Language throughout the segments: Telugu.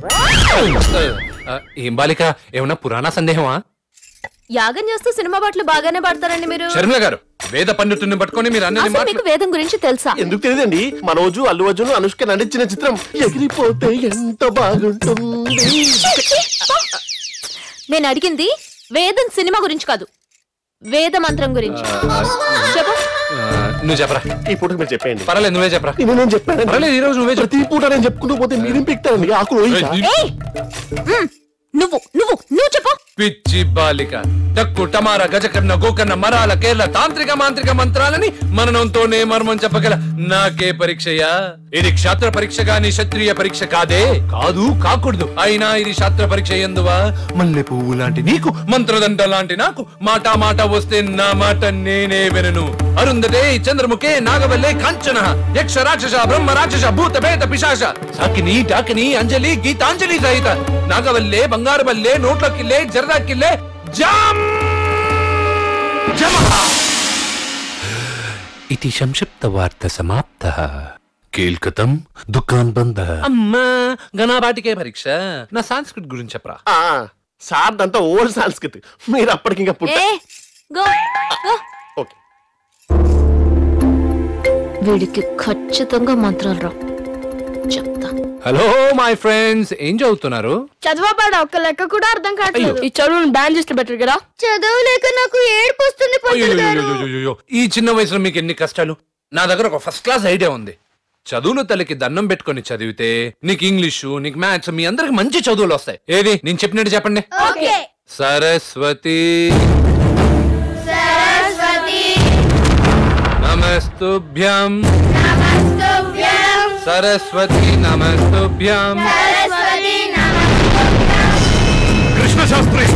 ఆ, ఏం బాలిక ఏమన్నా పురాణ సందేహమా యాగం చేస్తూ సినిమా పాటలు బాగానే పాడతారండి మీరు షర్మిల గారు వేద పండితుడిని పట్టుకొని మీరు అన్ని అసలు మీకు వేదం గురించి తెలుసా ఎందుకు తెలియదండి మనోజు అల్లు అర్జున్ అనుష్క నటించిన చిత్రం ఎగిరిపోతే ఎంత బాగుంటుంది నేను అడిగింది వేదం సినిమా గురించి కాదు వేద మంత్రం గురించి చెప్పు నువ్వు చెప్పరా ఈ పూట మీరు చెప్పండి పర్వాలేదు నువ్వే చెప్పరా నేను నేను చెప్పాను పర్వాలేదు ఈ రోజు నువ్వే చెప్పు ప్రతి పూట నేను చెప్పుకుంటూ పోతే మీరేం పెక్తారండి ఆకులు పోయించా? ఏయ్! మ్, నువ్వు నువ్వు నువ్వు చెప్పు పిచ్చి బాలిక టక్కు టమార గజకర్ణ గోకర్ణ మరాల కేరళ తాంత్రిక మాంత్రిక మంత్రాలని మననంతోనే మర్మం చెప్పగల నాకే పరీక్షయా ఇది క్షాత్ర పరీక్ష గాని క్షత్రియ పరీక్ష కాదే కాదు కాకూడదు అయినా ఇది శాస్త్ర పరీక్ష ఎందువా మల్లె పువ్వు లాంటి నీకు మంత్రదండ లాంటి నాకు మాట మాట వస్తే నా మాట నేనే వినను అరుంధతే చంద్రముఖే నాగవల్లే కాంచన యక్ష రాక్షస బ్రహ్మ రాక్షస భూత భేద పిశాచ సాకిని డాకిని అంజలి గీతాంజలి సహిత నాగవల్లే బంగారు బల్లే నోట్ల కిల్లే జరదా కిల్లే జామ్ జమః ఇతి సంక్షిప్త వార్త సమాప్త కేల్కతం దుకాన్ బంద అమ్మా గణాబాటికే పరీక్ష నా సంస్కృత్ గురించి చెప్పరా ఆ, సార్ అంతా ఓల్డ్ సంస్కృతి మీరు అప్పటికి ఇంకా పుట్ట ఏ గో గో ఓకే వీడికి ఖచ్చితంగా మంత్రాలు రావు చెప్తా హలో మై ఫ్రెండ్స్ ఏం చదువుతున్నారు చదవబడ ఒక్క లెక్క కూడా అర్థం కావట్లేదు ఈ చదువుని బ్యాన్ చేస్తే బెటర్ కదా చదవలేక నాకు ఏడుపు వస్తుంది పంతులు గారు అయ్యయ్యయ్యయ్యయ్యో. ఈ చిన్న వయసులో మీకు ఎన్ని కష్టాలు నా దగ్గర ఒక ఫస్ట్ క్లాస్ ఐడియా ఉంది చదువులు తల్లికి దండం పెట్టుకొని చదివితే నీకు ఇంగ్లీషు నీకు మ్యాథ్స్ మీ అందరికి మంచి చదువులు వస్తాయి ఏది నేను చెప్పినట్టు చెప్పండి ఓకే సరస్వతి నమస్తుభ్యం సరస్వతి నమస్తుభ్యం కృష్ణ శాస్త్రి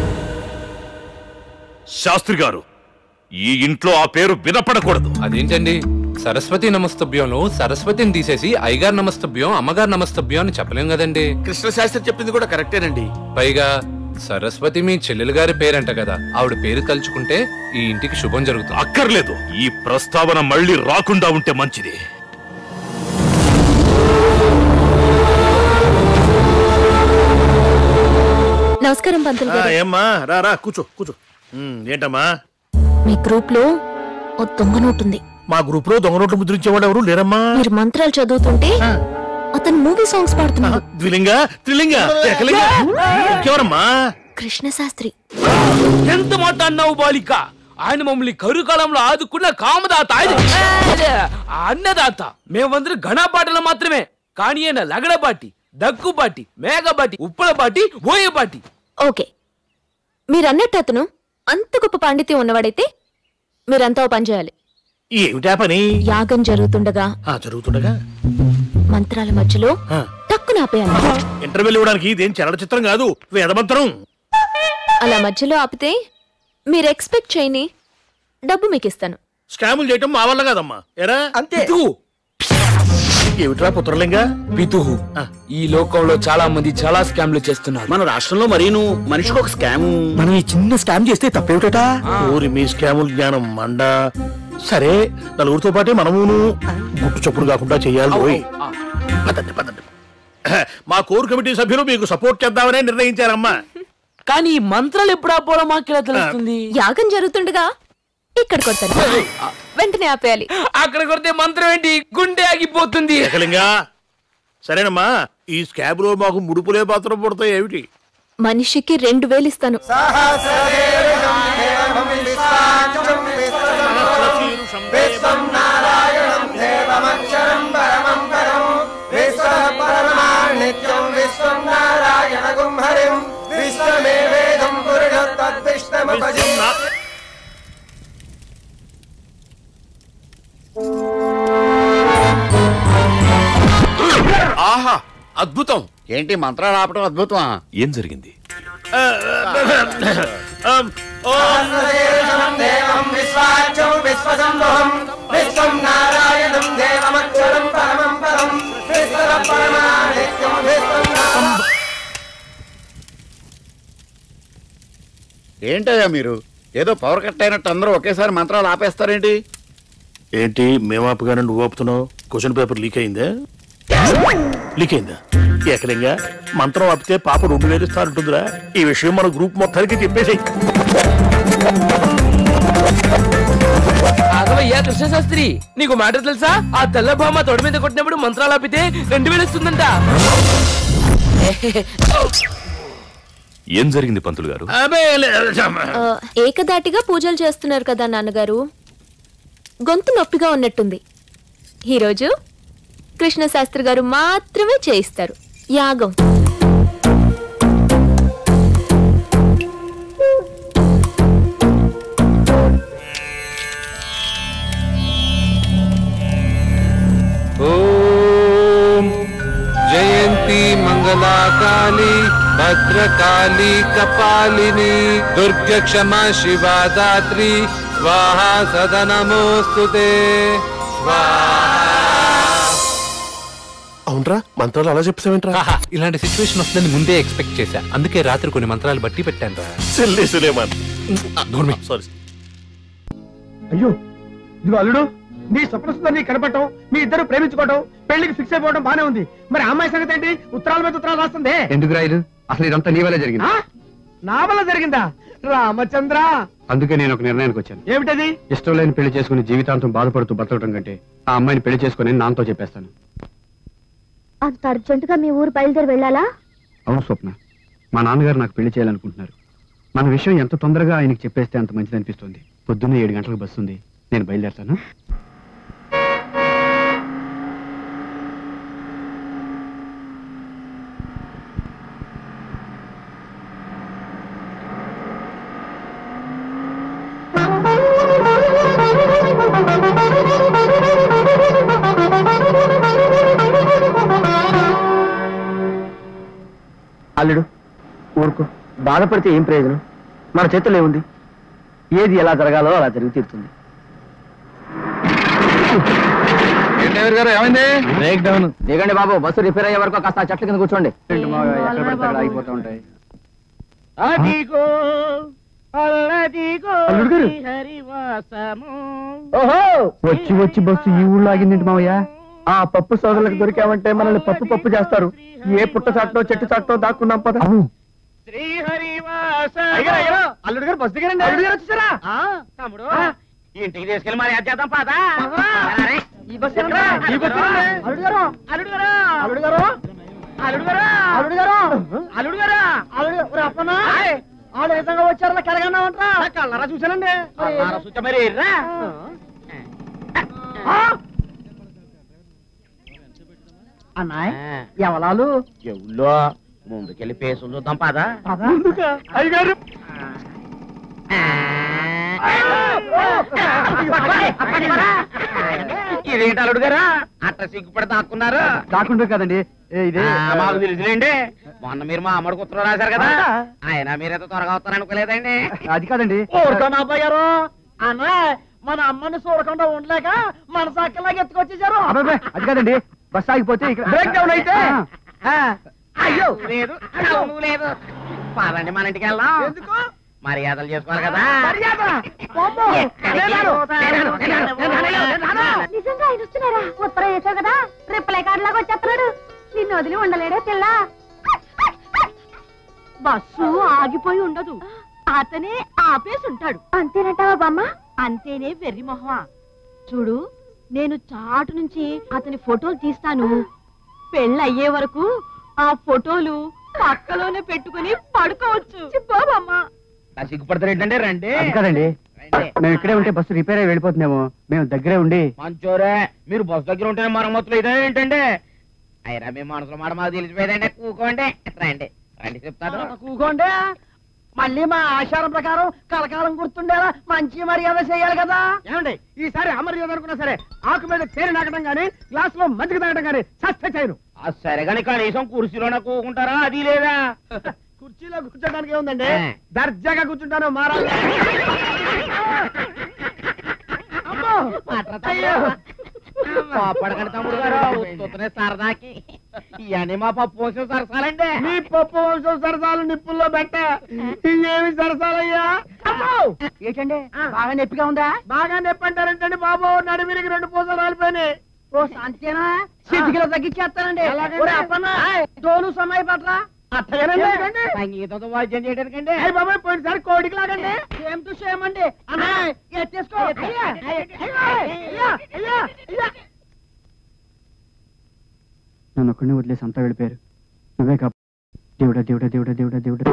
శాస్త్రి గారు ఈ ఇంట్లో ఆ పేరు వినపడకూడదు అదేంటండి సరస్వతి నమస్తభ్యంలో సరస్వతిని తీసేసి అయ్యగారు నమస్తభ్యం అమ్మగారు నమస్తభ్యం అని చెప్పలేం కదండి కృష్ణశాస్త్రి చెప్పింది కూడా కరెక్టేనండి పైగా సరస్వతి మీ చెల్లెలు గారి పేరంట కదా ఆవిడ పేరు తలుచుకుంటే ఈ ఇంటికి శుభం జరుగుతుంది అక్కర్లేదు ఈ ప్రస్తావన మళ్ళీ రాకుండా ఉంటే మంచిది నమస్కారం పంతులు గారు ఏమ్మా రా రా కూర్చో కూర్చో ఉమ్, ఏంటమ్మా మీ గ్రూప్ లో ఓ దొంగ నోటు ఉంది మా గ్రూప్ లో దొంగ నోట్లు ముద్రించేవాడు ఎవరు లేరమ్మా మీరు మంత్రాలు చదువుతుంటే అతను మూవీ సాంగ్స్ పాడుతున్నాడు ద్విలింగ త్రిలింగ ఏకలింగ ఇంకెవరమ్మా కృష్ణ శాస్త్రి ఎంత మాట అన్నావు బాలిక ఆయన మమ్మల్ని కరుకాలంలో ఆదుకున్న కామదాత ఆయన అదే, అన్నదాత మేమందరం ఘనపాటలు మాత్రమే కానీ ఆయన లగడబాటి దగ్గుబాటి మేఘబాటి ఉప్పలబాటి ఓయబాటి ఓకే మీరన్నట్టు అతను అంత గొప్ప పాండిత్యం ఉన్నవాడైతే మీరంతా ఓ పని చేయాలి ఏమిటా పని యాగం జరుగుతుండగా ఆ జరుగుతుండగా మంత్రాల మధ్యలో ఆ, టక్కున ఆపేయాలి ఇంటర్వెల్ ఇవ్వడానికి ఇదేం చరణ చిత్రం కాదు వేదమంత్రం అలా మధ్యలో ఆపితే మీరు ఎక్స్పెక్ట్ చేయని డబ్బు మీకు ఇస్తాను స్కాములు చేయటం మా వల్ల కాదమ్మా ఎరా పితుహు ఏమిట్రా పుత్రలింగ పితుహు ఈ లోకంలో చాలా మంది చాలా స్కామ్లు చేస్తున్నారు మన రాష్ట్రంలో మరీను మనిషికి ఒక స్కామ్ మనం ఈ చిన్న స్కామ్ చేస్తే తప్పేమిటట ఊరి మీ స్కాముల జ్ఞానం మండ సరే నలుగురితో పాటే మనమును గుట్టు చప్పుడు కాకుండా చెయ్యాలి ఓయ్. పదండి పదండి మా కోర్ కమిటీ సభ్యులు మీకు సపోర్ట్ చేద్దామనే నిర్ణయించారమ్మా కానీ ఈ మంత్రాలు ఎప్పుడు ఆపోవడం మాకెలా తెలుస్తుంది యాగం జరుగుతుండగా ఇక్కడ కొడతాను వెంటనే ఆపేయాలి అక్కడ కొడితే మంత్రం ఏంటి గుండె ఆగిపోతుంది ఏకలింగా సరేనమ్మా ఈ స్కాబ్ లో మాకు ముడుపులే పాత్ర పడతాయి ఏమిటి మనిషికి రెండు వేలు ఇస్తాను ఆహా అద్భుతం ఏంటి మంత్రాలు ఆపడం అద్భుతమా ఏం జరిగింది ఏంటయ్యా మీరు ఏదో పవర్ కట్ అయినట్టు అందరూ ఒకేసారి మంత్రాలు ఆపేస్తారేంటి ఏంటి మేము ఆపుగానే నువ్వు ఆపుతున్నావు క్వశ్చన్ పేపర్ లీక్ అయిందే లీకైందా ఏకలింగా మంత్రం ఆపితే పాప రెండు వేలు ఇస్తారంటుందిరా ఈ విషయం మన గ్రూప్ మొత్తానికి చెప్పేసి ఆగవయ్యా కృష్ణశాస్త్రి నీకు మాట తెలుసా ఆ తెల్ల భామ తొడ మీద కొట్టినప్పుడు మంత్రాలు ఆపితే రెండు వేలు ఇస్తుందంట ఏం జరిగింది పంతులు గారు అబే లే- ఆ, ఏకదాటిగా పూజలు చేస్తున్నారు కదా నాన్నగారు గొంతు నొప్పిగా ఉన్నట్టుంది ఈరోజు కృష్ణశాస్త్రి గారు మాత్రమే చేయిస్తారు యాగం ఓం జయంతి మంగళా కాళీ భద్రకాళీ కపాలిని దుర్గ క్షమా శివా దాత్రి స్వాహా సదనమోస్తుతే అవునరా మంత్రాలు అలా చెప్తావేంట్రా ఆహా, ఇలాంటి సిచ్యువేషన్ వస్తుందని ముందే ఎక్స్పెక్ట్ చేశా అందుకే రాత్రి కొన్ని మంత్రాలు బట్టి పెట్టాను రా సిల్లే సులేమాన్ సారీ అయ్యో ఇదిగో అల్లుడు నీ స్వప్న సుందరిని కనపడటం మీ ఇద్దరు ప్రేమించుకోవడం పెళ్లికి ఫిక్స్ అయిపోవడం బానే ఉంది మరి ఆ అమ్మాయి సంగతి ఏంటి ఉత్తరాల మీద ఉత్తరాలు రాస్తుంది ఎందుకు రాయదు అసలు ఇదంతా నీ వల్ల జరిగింది ఆ? నా వల్ల జరిగిందా రామచంద్ర అందుకే నేను ఒక నిర్ణయానికి వచ్చాను ఏమిటది ఇష్టం లేని పెళ్లి చేసుకుని జీవితాంతం బాధపడుతూ బతకడం కంటే ఆ అమ్మాయిని పెళ్లి చేసుకుని నాన్నతో చెప్పేస్తాను అంత అర్జెంటుగా మీ ఊరు బయలుదేరి వెళ్ళాలా అవును స్వప్న మా నాన్నగారు నాకు పెళ్లి చేయాలనుకుంటున్నారు మన విషయం ఎంత తొందరగా ఆయనకి చెప్పేస్తే అంత మంచిది అనిపిస్తుంది పొద్దున్నే ఏడు గంటలకు బస్సు ఉంది నేను బయలుదేరుతాను అల్లుడు ఊరుకో బాధపడితే ఏం ప్రయోజనం మన చేతుల్లో ఏముంది ఏది ఎలా జరగాలో అలా జరిగి తీరుతుంది గారు ఏమైంది బ్రేక్ డౌన్ దిగండి బాబు బస్సు రిపేర్ అయ్యే వరకు కాస్త ఆ చెట్ల కింద కూర్చోండి ఎక్కడ పడితే అక్కడ ఆగిపోతూ ఉంటాయి అల్లుడు గారు ఓహో వచ్చి వచ్చి బస్సు ఈ ఊళ్ళో ఆగిందండి మావయ్య ఆ పప్పు సోదరులకు దొరికామంటే మనల్ని పప్పు పప్పు చేస్తారు ఏ పుట్ట చాటో చెట్టు చాటో దాక్కున్నాం పద అయ్యగారు, అయ్యగారు, అల్లుడు గారు బస్సు దిగారండి అల్లుడు గారు వచ్చేసారా తమ్ముడు ఇంటికి తీసుకెళ్ళి మరి చేద్దాం పాదా ఈ బస్సు ఎక్కడా? ఈ బస్సు ఎక్కడా? అల్లుడు గారు అల్లుడు గారు అల్లుడు గారు అల్లుడు గారు అల్లుడు గారు అల్లుడు గారు అల్లుడు గారు అప్పనా వాళ్ళు నిజంగా వచ్చారా కలగన్నామంటారా కళ్ళరా చూశానండి అల్లారా సుచ్చ మరి రా అన్నాయ్ ఎవలాలు ఎవలో ముందుకెళ్ళి పేసులు చూద్దాం పాదా అయ్యగారు ఇదేంటి అల్లుడు గారు అట్ట సిగ్గుపడి దాక్కున్నారు కాకుండా కదండి ఏ, ఇదే ఆ, మాకు తెలుసులేండి మొన్న మీరు మా అమ్మడికి ఉత్తరం రాశారు కదా ఆయన మీరైతే త్వరగా వస్తారనుకోలేదండి అది కాదండి ఊరుకోమా అబ్బాయి గారు అన్న మన అమ్మని చూడకుండా ఉండలేక మన సాక్కలాగా ఎత్తుకొచ్చేసారు అబ్బాయి, అది కాదండి బస్ ఆగిపోతే ఇక్కడ బ్రేక్ డౌన్ అయితే ఆ. అయ్యో లేదు అవును లేదు పదండి మన ఇంటికి వెళ్దాం ఎందుకు మర్యాదలు చేసుకోవాలి కదా మర్యాద పోమ్మో. నేను రాను. నేను రాను. నేను రాను. నేను రాను. నేను రాను. నిజంగా ఆయన వస్తున్నారా ఉత్తరం వేసావు కదా రిప్లై కార్డు లాగా వచ్చేస్తున్నాడు నిన్ను వదిలి ఉండలేడే పిల్ల బస్సు ఆగిపోయి ఉండదు అతనే ఆపేసి ఉంటాడు అంతేనంటావా బామ్మ అంతేనే వెర్రి మొహమా చూడు నేను చాటు నుంచి అతని ఫోటోలు తీస్తాను పెళ్ళి అయ్యే వరకు ఆ ఫోటోలు పక్కలోనే పెట్టుకుని పడుకోవచ్చు బాబమ్మా సిగ్గుపడతారు ఏంటంటే రండి అది కాదండి రండి. మేము ఇక్కడే ఉంటే బస్సు రిపేర్ అయ్యి వెళ్ళిపోతుందేమో మేము దగ్గరే ఉండి మంచోరే మీరు బస్ దగ్గర ఉంటేనే మరమ్మతులు ఇదే ఏంటండి అయినా మీ మనసులో మాట మాకు తెలిసిపోయిందండి కూకోండి రండి రండి చెప్తాను కూకోండి మళ్ళీ మా ఆచారం ప్రకారం కలకాలం గుర్తుండేలా మంచి మర్యాద చేయాలి కదా ఏమండి ఈసారి అమర్యాద అనుకున్నా సరే ఆకు మీద తేనె నాకడం గానీ గ్లాస్ లో మజ్జిగ తాగడం గానీ సస్తే చేయను ఆ సరే కానీ కనీసం కుర్చీలోనే కూకుంటారా అది లేదా కుర్చీలో కూర్చోడానికి ఏముందండి ఆ. దర్జాగా కూర్చుంటాను మారాలి అమ్మో! అయ్యో! కోపడకండి తమ్ముడు గారు ఉత్తునే సరదాకి ఇవన్నీ మా పప్పు పోసిన సరసాలండి మీ పప్పు వంశం సరసాలు నిప్పుల్లో పెట్ట ఏమి సరసాలయ్యా అమ్మో! ఏంటండి బాగా నొప్పిగా ఉందా బాగా నొప్పి అంటారంటండి బాబు నడిమిరికి రెండు పూసలు రాలిపోయినాయి ఓ శాంతేనా సిద్ధికిలో తగ్గించేస్తానండి ఒరే అప్పన్న డోలు సమయ పట్ల అట్టగానండి సంగీతంతో వాద్యం చేయడానికండి అయ్యి బాబాయ్ పోయినసారి కోడికి లాగండి సేమ్ టు సేమ్ అండి అన్నా ఎత్తేసుకో అయ్యా, అయ్యా, అయ్యా, అయ్యా, అయ్యా. నన్ను ఒక్కడిని వదిలేసి అంతా వెళ్ళిపోయారు నువ్వే కా దేవుడా దేవుడా దేవుడా దేవుడా దేవుడా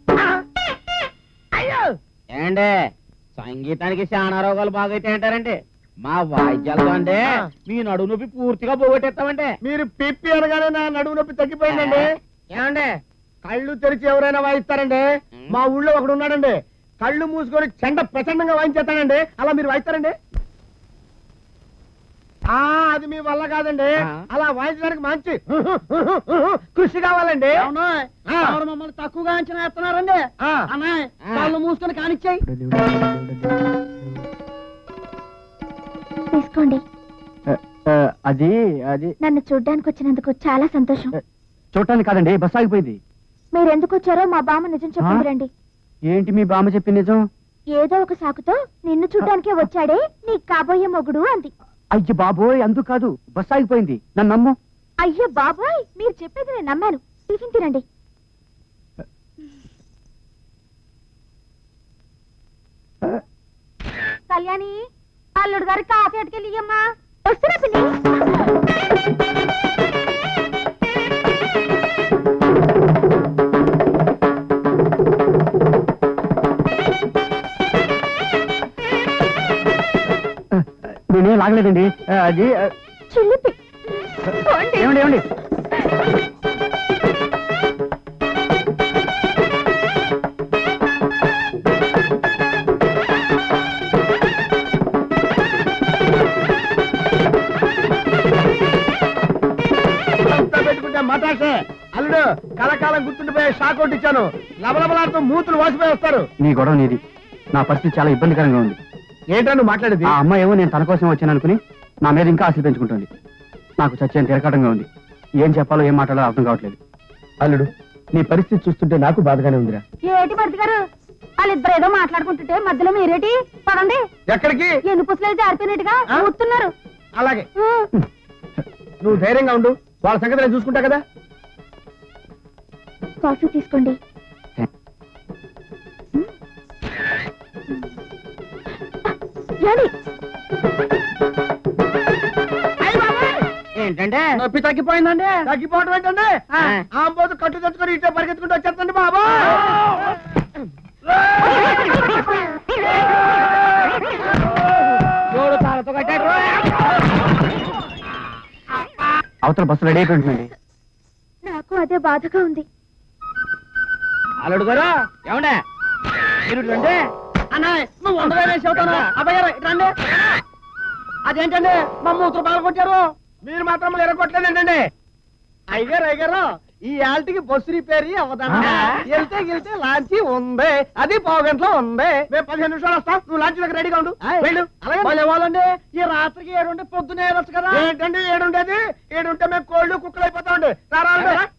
అయ్యో ఏండి సంగీతానికి చాలా రోగాలు బాగైతే అంటారండి మా వాయిద్యాలతో అంటే మీ నడుము నొప్పి పూర్తిగా పోగొట్టేస్తామంటే మీరు పిప్పి అనగానే నా నడుము నొప్పి తగ్గిపోయిందండి ఏమండి కళ్ళు తెరిచి ఎవరైనా వాయిస్తారండి మా ఊళ్ళో ఒకడు ఉన్నాడండి కళ్ళు మూసుకొని చెండ ప్రచండంగా వాయించేస్తాడండి అలా మీరు వాయిస్తారండి ఆ అది మీ వల్ల కాదండి ఆ. అలా వాయించడానికి మంచి కృషి కావాలండి మమ్మల్ని తక్కువగా అంచనా వేస్తున్నారండి అన్నాయ్ కళ్ళు మూసుకొని కానిచ్చాయి దేవుడా, దేవుడా, దేవుడా, దేవుడా. తీసుకోండి ఆ, ఆ, అది అది నన్ను చూడ్డానికి వచ్చినందుకు చాలా సంతోషం చూడటానికి కాదండి బస్ ఆగిపోయింది మీరు ఎందుకు వచ్చారో మా బామ్మ నిజం చెప్పింది ఆ? రండి ఏంటి మీ బామ్మ చెప్పి నిజం ఏదో ఒక సాకుతో నిన్ను చూడ్డానికే వచ్చాడే నీ కాబోయే మొగుడు అంది అయ్య బాబోయ్ అందుకు కాదు బస్ ఆగిపోయింది నన్ను నమ్ము అయ్యో బాబాయ్ మీరు చెప్పేది నేను నమ్మాను టిఫిన్ తినండి కళ్యాణి అల్లుడు గారి కాఫీ అటుకెళ్ళి ఇయ్యమ్మా వస్తున్నా పిన్ని నేనేం లాగలేదండి ఆ, అది ఆ, చిల్లిపి ఏమండి ఏమండి అంతా పెట్టుకుంటే మటాసే అల్లుడు కలకాలం గుర్తుండిపోయే షాక్ ఒకటి ఇచ్చాను లబలబలాడుతూ మూతులు వాసిపోయి వస్తారు నీ గొడవ నీది నా పరిస్థితి చాలా ఇబ్బందికరంగా ఉంది ఏంటో నువ్వు మాట్లాడేది ఆ అమ్మాయి ఏమో నేను తన కోసం వచ్చాను అనుకుని నా మీద ఇంకా ఆశలు పెంచుకుంటుంది నాకు చచ్చేంత తిరగటంగా ఉంది ఏం చెప్పాలో ఏం మాట్లాడాలో అర్థం కావట్లేదు అల్లుడు నీ పరిస్థితి చూస్తుంటే నాకు బాధగానే ఉందిరా ఏటి భర్త గారు వాళ్ళిద్దరు ఏదో మాట్లాడుకుంటుంటే మధ్యలో మీరేటి పదండి ఎక్కడికి ఎన్ని పుసలేదు జారిపోయినట్టుగా ఆ? కూతున్నారు అలాగే నువ్వు ధైర్యంగా ఉండు వాళ్ళ సంగతి నేను చూసుకుంటా కదా కాఫీ తీసుకోండి ఏడి ఏంటంటే నొప్పి తగ్గిపోయిందండి తగ్గిపోవడం ఏంటండి ఆంబోతు కట్టు తెచ్చుకొని ఇట్టే పరిగెత్తుకుంటూ వచ్చేస్తండి బాబా చూడు తాళతో కట్టాడు అవతల బస్సు రెడీ అయిపోయిందండి నాకు అదే బాధగా ఉంది అల్లుడు గారు ఏమండే మీరు ఇటు రండి అన్నయ్య నువ్వు వంద వేలు వేసి అవుతాను అబ్బాయి గారు, ఇటు రండి అదేంటండి మా మూతులు పాల్గొట్టారు మీరు మాత్రం ఎరగొట్టలేదు ఏంటండి అయ్యారు అయ్యారు ఈ ఆల్టికి బస్సు రిపేరీ అవ్వదన్నా వెళ్తే వెళ్తే లాంచి ఉంది అది పావు గంటలో ఉంది మేము పదిహేను నిమిషాలు వస్తాం నువ్వు లాంచ్ దగ్గర రెడీగా ఉండు వెళ్ళు అలాగే వాళ్ళండి ఈ రాత్రికి ఏడుంటే పొద్దునే వెళ్ళొచ్చు కదా ఏంటండి ఏడుండేది ఏడుంటే మేము కోళ్ళు కుక్కలు అయిపోతామండి రారా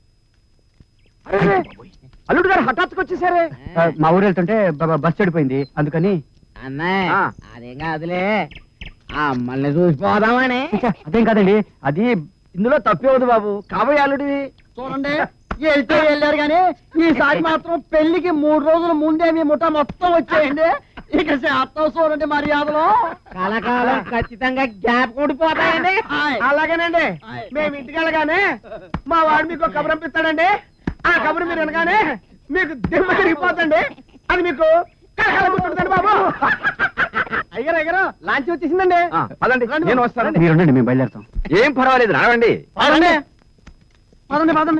అల్లుడు గారు హఠాత్తుకు వచ్చేసారే ఆ, మా ఊరు వెళ్తుంటే బ- బ- బస్సు చెడిపోయింది అందుకని అన్నయ్య ఆ. అదేం కాదులే ఆ అమ్మల్ని చూసిపోదామని ఛ, అదేం కాదండి అది ఇందులో తప్పే ఉంది బాబు కాబోయే అల్లుడివి చూడండి వెళ్తే వెళ్ళారు కానీ ఈసారి మాత్రం పెళ్లికి మూడు రోజుల ముందే మీ ముఠ మొత్తం వచ్చేయండి ఇక శాతం చూడండి మర్యాదలో కలకాలం ఖచ్చితంగా గ్యాప్ కూడిపోతాయండి అలాగేనండి మేము ఇంటికి వెళ్ళగానే మా వాడు మీకు కబురు పంపిస్తాడండి ఆ కబురు మీరు అనగానే మీకు దిమ్మ తిరిగిపోతండి అది మీకు కలకాలం గుర్తుంటుంది బాబు అయ్యారు అయ్యారు లాంచ్ వచ్చేసిందండి పదండి నేను వస్తానండి మీరు ఉండండి మేము బయలుదేరుతాం ఏం పర్వాలేదు రావండి పదండి పదండి పదండి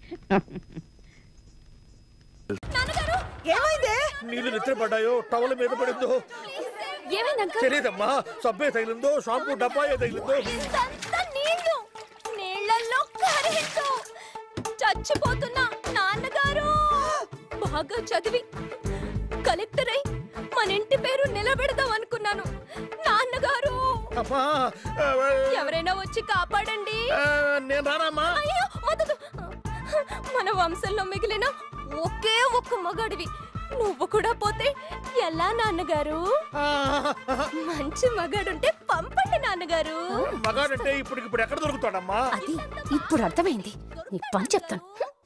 నీళ్లు నిద్ర పడ్డాయో టవల్ మీద పడిందో తెలియదమ్మా సబ్బే తగిలిందో షాంపూ డబ్బా ఏ తగిలిందో నీళ్లు నీళ్ళల్లో కరెంటు చచ్చిపోతున్నా నాన్నగారు బాగా చదివి కలెక్టర్ అయి మన ఇంటి పేరు నిలబెడదాం అనుకున్నాను నాన్నగారు అమ్మా ఎవరైనా వచ్చి కాపాడండి ఆ, నేను రానమ్మా అయ్యో వదదు మన వంశంలో మిగిలిన ఒకే ఒక్క మగాడివి నువ్వు కూడా పోతే ఎలా నాన్నగారు మంచి మగాడుంటే పంపండి నాన్నగారు మగాడంటే ఇప్పుడు ఇప్పుడు ఎక్కడ దొరుకుతాడమ్మా అది ఇప్పుడు అర్థమైంది నీ పని చెప్తాను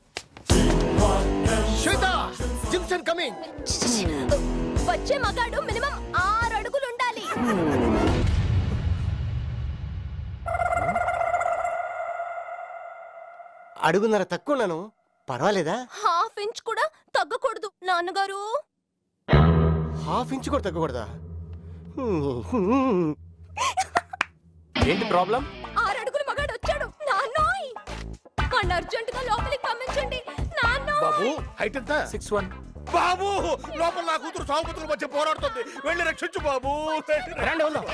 శ్వేత జిమ్సన్ కమింగ్ వచ్చే మగాడు మినిమం ఆరు అడుగులు ఉండాలి అడుగున్నర తక్కువ ఉన్నాను పర్వాలేదా హాఫ్ ఇంచ్ కూడా తగ్గకూడదు నాన్నగారు హాఫ్ ఇంచ్ కూడా తగ్గకూడదా ఏంటి ప్రాబ్లం ఆరు అడుగులు మగాడు వచ్చాడు నాన్నోయ్ వాడిని అర్జెంట్ గా లోపలికి పంపించండి నాన్నో బాబు హైట్ ఎంత సిక్స్ వన్ బాబు లోపల నా కూతురు సాగుతుల మధ్య పోరాడుతుంది వెళ్ళి రక్షించు బాబు రండి వెళ్దాం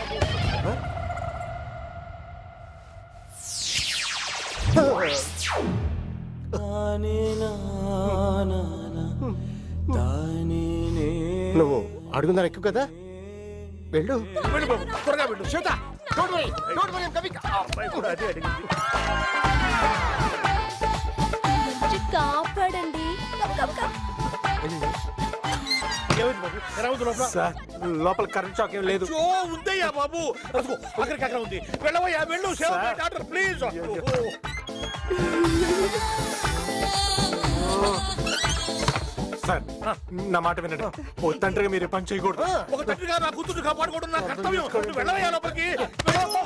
నువ్వు అడుగున్నర ఎక్కువ కదా వెళ్ళు వెళ్ళు బాబు త్వరగా వెళ్ళు Shweta don't worry don't worry coming అమ్మాయి కూడా అదే అడిగింది వచ్చి కాపాడండి కమ్, కమ్, కమ్. ఏమైంది బాబు ఎలా ఉంది లోపల సార్ లోపల కరెంట్ షాక్ ఏం లేదు చో ఉందయ్యా బాబు అదిగో అక్కడికి అక్కడ ఉంది వెళ్ళవయ్యా వెళ్ళు save my daughter please sir నా మాట వినండి ఓ తండ్రిగా మీరు ఈ పని చేయకూడదు ఒక తండ్రిగా నా కూతురు కాపాడుకోవడం నా కర్తవ్యం నువ్వు వెళ్ళవయ్యా లోపలికి వెళ్ళు.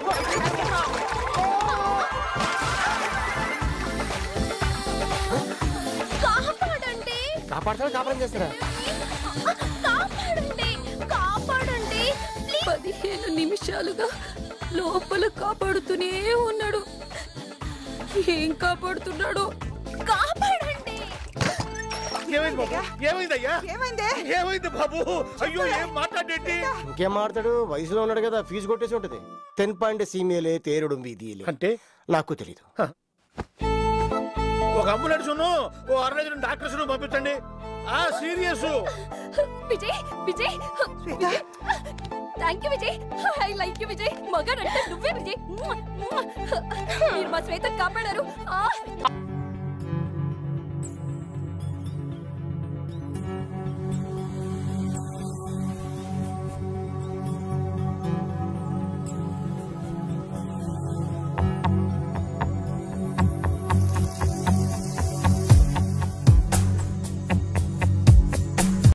కాపాడండి కాపాడతారా కాపాడం చేస్తారా కాపాడండి కాపాడండి పదిహేను నిమిషాలుగా లోపల కాపాడుతూనే ఉన్నాడు ఏం కాపాడుతున్నాడు కాపాడండి ఏమైంది బాబు ఏమైందయ్యా ఏమైందే ఏమైంది బాబు అయ్యో ఏం మాట్లాడేంటి ఇంకేం మాడతాడు వయసులో ఉన్నాడు కదా ఫీజు కొట్టేసి ఉంటది టెన్ పాయింట్ సీమేలే తేరుడు వీధిలే అంటే నాకు తెలీదు ఒక అంబులెన్స్ ఓ అరవై ఐదు డాక్టర్స్ పంపించండి ఆ serious Vijay Vijay thank you Vijay I like you Vijay మగాడంటే నువ్వే విజయ్ మీరు మా శ్వేత కాపాడారు ఆ